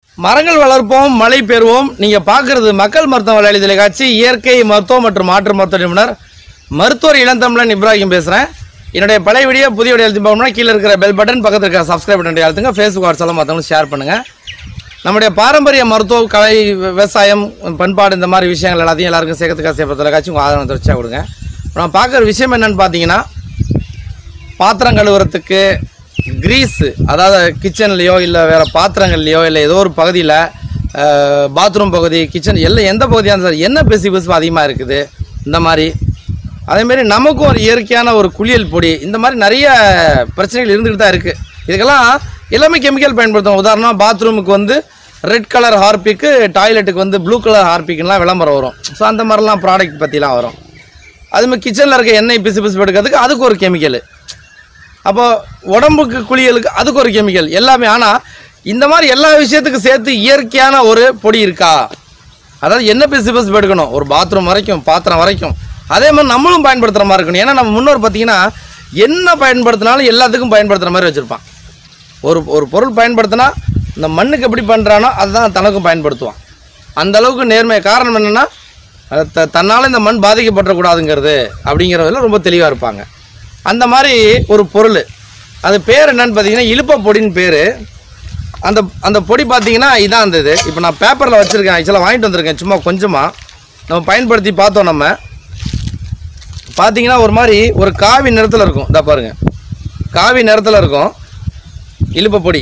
மரங்கள் வளர்ப்போம் மழை பெறுவோம் நீங்கள் பார்க்குறது மக்கள் மருத்துவ வலையொலி தொலைக்காட்சி இயற்கை மருத்துவம் மற்றும் மாற்று மருத்துவ நிபுணர் மருத்துவர் இளந்தமிழன் இப்ராஹிம் பேசுகிறேன் என்னுடைய பழைய வீடியோ புதிய வீடியோ எழுதி பார்க்கணும்னா கீழே இருக்கிற பெல் பட்டன் பக்கத்தில் இருக்கிற சப்ஸ்கிரைப் பட்டன் அழுத்துங்க ஃபேஸ்புக் வாட்ஸ்அப்பில் மற்றவங்களும் ஷேர் பண்ணுங்கள் நம்முடைய பாரம்பரிய மருத்துவ கலை விவசாயம் பண்பாடு இந்த மாதிரி விஷயங்கள் எல்லாத்தையும் எல்லாருக்கும் சேர்க்கறதுக்காக சேர்ப்ப தொலைக்காட்சி உங்கள் ஆதரவு தொடர்ச்சியாக கொடுங்க இப்போ நான் பார்க்குற விஷயம் என்னன்னு பார்த்தீங்கன்னா பாத்திரம் கழுவுறதுக்கு கிரீஸு அதாவது கிச்சன்லேயோ இல்லை வேறு பாத்திரங்கள்லையோ இல்லை ஏதோ ஒரு பகுதியில் பாத்ரூம் பகுதி கிச்சன் எல்லாம் எந்த பகுதியாக இருந்தாலும் என்ன பெசி பெசுப்பு அதிகமாக இருக்குது இந்த மாதிரி அதேமாரி நமக்கும் ஒரு இயற்கையான ஒரு குளியல் பொடி இந்த மாதிரி நிறைய பிரச்சனைகள் இருந்துக்கிட்டு தான் இருக்குது இதுக்கெல்லாம் எல்லாமே கெமிக்கல் பயன்படுத்தும் உதாரணமாக பாத்ரூமுக்கு வந்து ரெட் கலர் ஹார்பிக்கு டாய்லெட்டுக்கு வந்து ப்ளூ கலர் ஹார்பிக்லாம் விளம்பரம் வரும் ஸோ அந்த மாதிரிலாம் ப்ராடக்ட் பற்றிலாம் வரும் அதுமாதிரி கிச்சனில் இருக்க எண்ணெய் பிசு பிசு எடுக்கிறதுக்கு அதுக்கு ஒரு கெமிக்கல் அப்போ உடம்புக்கு குளியலுக்கு அதுக்கு ஒரு கெமிக்கல் எல்லாமே ஆனால் இந்த மாதிரி எல்லா விஷயத்துக்கும் சேர்த்து இயற்கையான ஒரு பொடி இருக்கா அதாவது என்ன பிசு பிசு எடுக்கணும் ஒரு பாத்ரூம் வரைக்கும் பாத்திரம் வரைக்கும் அதே மாதிரி நம்மளும் பயன்படுத்துகிற மாதிரி இருக்கணும் ஏன்னா நம்ம முன்னோர் பார்த்தீங்கன்னா என்ன பயன்படுத்தினாலும் எல்லாத்துக்கும் பயன்படுத்துகிற மாதிரி வச்சுருப்பான் ஒரு ஒரு பொருள் பயன்படுத்தினா இந்த மண்ணுக்கு எப்படி பண்ணுறானோ அதுதான் தனக்கும் பயன்படுத்துவான் அந்த அளவுக்கு நேர்மை காரணம் என்னென்னா த தன்னால் இந்த மண் பாதிக்கப்படக்கூடாதுங்கிறது அப்படிங்கிறதுல ரொம்ப தெளிவாக இருப்பாங்க அந்த மாதிரி ஒரு பொருள் அது பேர் என்னன்னு பார்த்தீங்கன்னா இழுப்ப பொடின்னு பேர் அந்த அந்த பொடி பார்த்தீங்கன்னா இதான் அந்த இது இப்போ நான் பேப்பரில் வச்சுருக்கேன் ஆக்சுவலாக வாங்கிட்டு வந்திருக்கேன் சும்மா கொஞ்சமாக நம்ம பயன்படுத்தி பார்த்தோம் நம்ம பார்த்தீங்கன்னா ஒரு மாதிரி ஒரு காவி நிறத்தில் இருக்கும் இதா பாருங்க காவி நிறத்தில் இருக்கும் இழுப்ப பொடி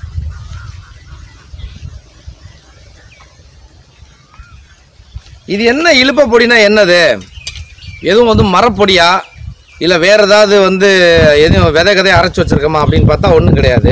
இது என்ன இழுப்ப பொடினா என்னது எதுவும் வந்து மரப்பொடியா இல்லை வேறு ஏதாவது வந்து எதுவும் விதை கதையை அரைச்சி வச்சிருக்கோமா அப்படின்னு பார்த்தா ஒன்றும் கிடையாது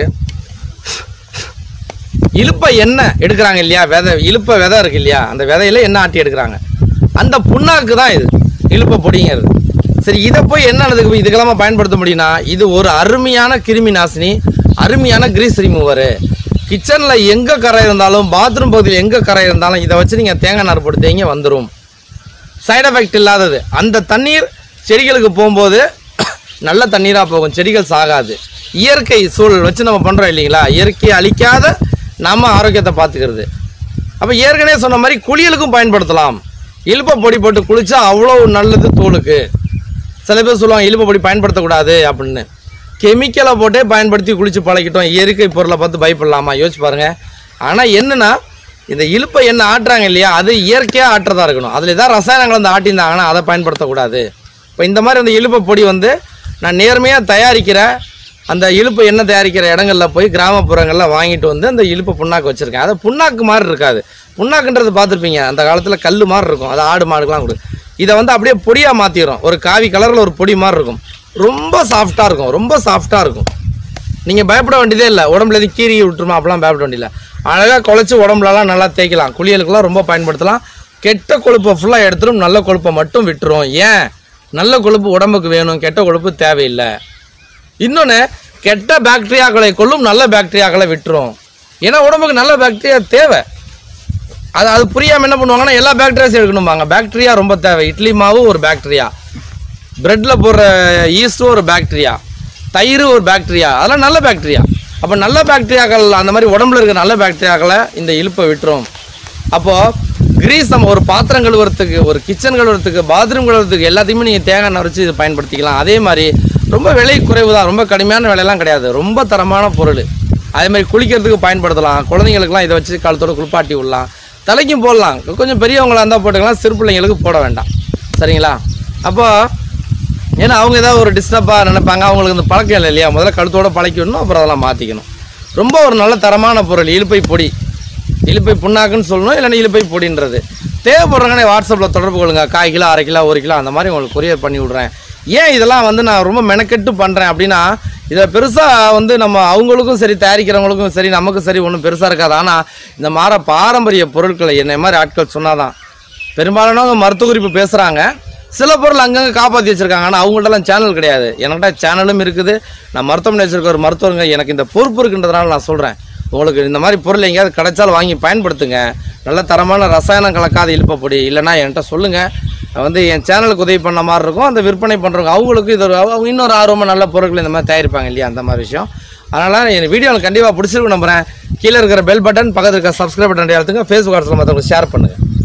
இழுப்ப எண்ணெய் எடுக்கிறாங்க இல்லையா விதை இழுப்ப விதை இருக்கு இல்லையா அந்த விதையில எண்ணெய் ஆட்டி எடுக்கிறாங்க அந்த புண்ணாக்கு தான் இது இழுப்ப பொடிங்கிறது சரி இதை போய் என்ன இதுக்கு இதுக்கெல்லாம் பயன்படுத்த முடியும்னா இது ஒரு அருமையான கிருமி நாசினி அருமையான கிரீஸ் ரிமூவரு கிச்சனில் எங்கே கரை இருந்தாலும் பாத்ரூம் பகுதியில் எங்கே கரை இருந்தாலும் இதை வச்சு நீங்கள் தேங்காய் நார் போட்டு தேங்க வந்துடும் சைடு எஃபெக்ட் இல்லாதது அந்த தண்ணீர் செடிகளுக்கு போகும்போது நல்ல தண்ணீராக போகும் செடிகள் சாகாது இயற்கை சூழல் வச்சு நம்ம பண்ணுறோம் இல்லைங்களா இயற்கையை அழிக்காத நம்ம ஆரோக்கியத்தை பார்த்துக்கிறது அப்போ ஏற்கனவே சொன்ன மாதிரி குளியலுக்கும் பயன்படுத்தலாம் இழுப்ப பொடி போட்டு குளிச்சா அவ்வளோ நல்லது தோலுக்கு சில பேர் சொல்லுவாங்க இழுப்ப பொடி பயன்படுத்தக்கூடாது அப்படின்னு கெமிக்கலை போட்டே பயன்படுத்தி குளிச்சு பழகிட்டோம் இயற்கை பொருளை பார்த்து பயப்படலாமா யோசிச்சு பாருங்க ஆனால் என்னன்னா இந்த இழுப்பை என்ன ஆட்டுறாங்க இல்லையா அது இயற்கையாக ஆட்டுறதா இருக்கணும் அதில் ஏதாவது ரசாயனங்கள் வந்து ஆட்டியிருந்தாங்கன்னா அதை பயன்படுத்தக்கூடாது இப்போ இந்த மாதிரி அந்த இழுப்பை பொடி வந்து நான் நேர்மையாக தயாரிக்கிற அந்த இழுப்பு எண்ணெய் தயாரிக்கிற இடங்கள்ல போய் கிராமப்புறங்களில் வாங்கிட்டு வந்து அந்த இழுப்பு புண்ணாக்கு வச்சுருக்கேன் அது புண்ணாக்கு மாதிரி இருக்காது புண்ணாக்குன்றது பார்த்துருப்பீங்க அந்த காலத்தில் கல் மாதிரி இருக்கும் அது ஆடு மாடுக்கெலாம் கொடு இதை வந்து அப்படியே பொடியாக மாற்றிடும் ஒரு காவி கலரில் ஒரு பொடி மாதிரி இருக்கும் ரொம்ப சாஃப்டாக இருக்கும் ரொம்ப சாஃப்டாக இருக்கும் நீங்கள் பயப்பட வேண்டியதே இல்லை உடம்புல எதுவும் கீறி விட்டுருமா அப்படிலாம் பயப்பட வேண்டியதில்லை அழகாக குழச்சி உடம்புலலாம் நல்லா தேய்க்கலாம் குளியலுக்குலாம் ரொம்ப பயன்படுத்தலாம் கெட்ட கொழுப்பை ஃபுல்லாக எடுத்துடும் நல்ல கொழுப்பை மட்டும் விட்டுரும் ஏன் நல்ல கொழுப்பு உடம்புக்கு வேணும் கெட்ட கொழுப்பு தேவையில்லை இன்னொன்று கெட்ட பாக்டீரியாக்களை கொள்ளும் நல்ல பாக்டீரியாக்களை விட்டுரும் ஏன்னா உடம்புக்கு நல்ல பாக்டீரியா தேவை அது அது புரியாமல் என்ன பண்ணுவாங்கன்னா எல்லா பாக்டீரியாஸும் எடுக்கணும்பாங்க பாக்டீரியா ரொம்ப தேவை இட்லி மாவு ஒரு பாக்டீரியா பிரெட்டில் போடுற ஈஸ்டும் ஒரு பாக்டீரியா தயிர் ஒரு பாக்டீரியா அதெல்லாம் நல்ல பாக்டீரியா அப்போ நல்ல பாக்டீரியாக்கள் அந்த மாதிரி உடம்புல இருக்க நல்ல பாக்டீரியாக்களை இந்த இழுப்பை விட்டுரும் அப்போது கிரீஸ் நம்ம ஒரு பாத்திரம் கழுவுறதுக்கு ஒரு கிச்சன் கழுவுறதுக்கு பாத்ரூம் கழுவுறதுக்கு எல்லாத்தையுமே நீங்கள் தேங்காய் எண்ணெய் வச்சு இது பயன்படுத்திக்கலாம் அதே மாதிரி ரொம்ப விலை குறைவு தான் ரொம்ப கடுமையான விலையெல்லாம் கிடையாது ரொம்ப தரமான பொருள் அதே மாதிரி குளிக்கிறதுக்கு பயன்படுத்தலாம் குழந்தைங்களுக்குலாம் இதை வச்சு காலத்தோட குளிப்பாட்டி விடலாம் தலைக்கும் போடலாம் கொஞ்சம் பெரியவங்களா இருந்தால் போட்டுக்கலாம் சிறு பிள்ளைங்களுக்கு போட வேண்டாம் சரிங்களா அப்போ ஏன்னா அவங்க ஏதாவது ஒரு டிஸ்டர்பாக நினைப்பாங்க அவங்களுக்கு இந்த பழக்கம் இல்லை இல்லையா முதல்ல கழுத்தோட பழக்கி விடணும் அப்புறம் அதெல்லாம் மாற்றிக்கணும் ரொம்ப ஒரு நல்ல தரமான பொருள் இழுப்பை பொடி இழுப்பை புண்ணாக்குன்னு சொல்லணும் இல்லைன்னா இழுப்பை பொடின்றது தேவைப்படுறாங்கன்னே வாட்ஸ்அப்பில் தொடர்பு கொள்ளுங்க கால் கிலோ அரை கிலோ ஒரு கிலோ அந்த மாதிரி உங்களுக்கு கொரியர் பண்ணி விட்றேன் ஏன் இதெல்லாம் வந்து நான் ரொம்ப மெனக்கெட்டு பண்ணுறேன் அப்படின்னா இதை பெருசாக வந்து நம்ம அவங்களுக்கும் சரி தயாரிக்கிறவங்களுக்கும் சரி நமக்கும் சரி ஒன்றும் பெருசாக இருக்காது ஆனால் இந்த மாதிரி பாரம்பரிய பொருட்களை என்னை மாதிரி ஆட்கள் சொன்னாதான் பெரும்பாலானவங்க மருத்துவ குறிப்பு பேசுகிறாங்க சில பொருள் அங்கங்கே காப்பாற்றி வச்சுருக்காங்க ஆனால் அவங்கள்ட்டலாம் சேனல் கிடையாது என்கிட்ட சேனலும் இருக்குது நான் மருத்துவமனை வச்சிருக்க ஒரு மருத்துவங்க எனக்கு இந்த பொறுப்பு இருக்குன்றதுனால நான் சொல்கிறேன் உங்களுக்கு இந்த மாதிரி பொருள் எங்கேயாவது கிடைச்சாலும் வாங்கி பயன்படுத்துங்க நல்ல தரமான ரசாயனம் கலக்காத இழுப்பப்பொடி இல்லைன்னா என்கிட்ட சொல்லுங்கள் வந்து என் சேனலுக்கு உதவி பண்ண மாதிரி இருக்கும் அந்த விற்பனை பண்ணுறவங்க அவங்களுக்கு இது ஒரு அவங்க இன்னொரு ஆர்வமாக நல்ல பொருட்கள் இந்த மாதிரி தயாரிப்பாங்க இல்லையா அந்த மாதிரி விஷயம் அதனால் என் வீடியோ உங்களுக்கு கண்டிப்பாக பிடிச்சிருக்கு நம்புறேன் கீழே இருக்கிற பெல் பட்டன் பக்கத்தில் இருக்கிற சப்ஸ்கிரைப் பட்டன் அழுத்துங்க ஃபேஸ்புக் வாட்ஸ்அப்பில் மற்றவங்களுக்கு ஷேர் பண்ணுங்கள்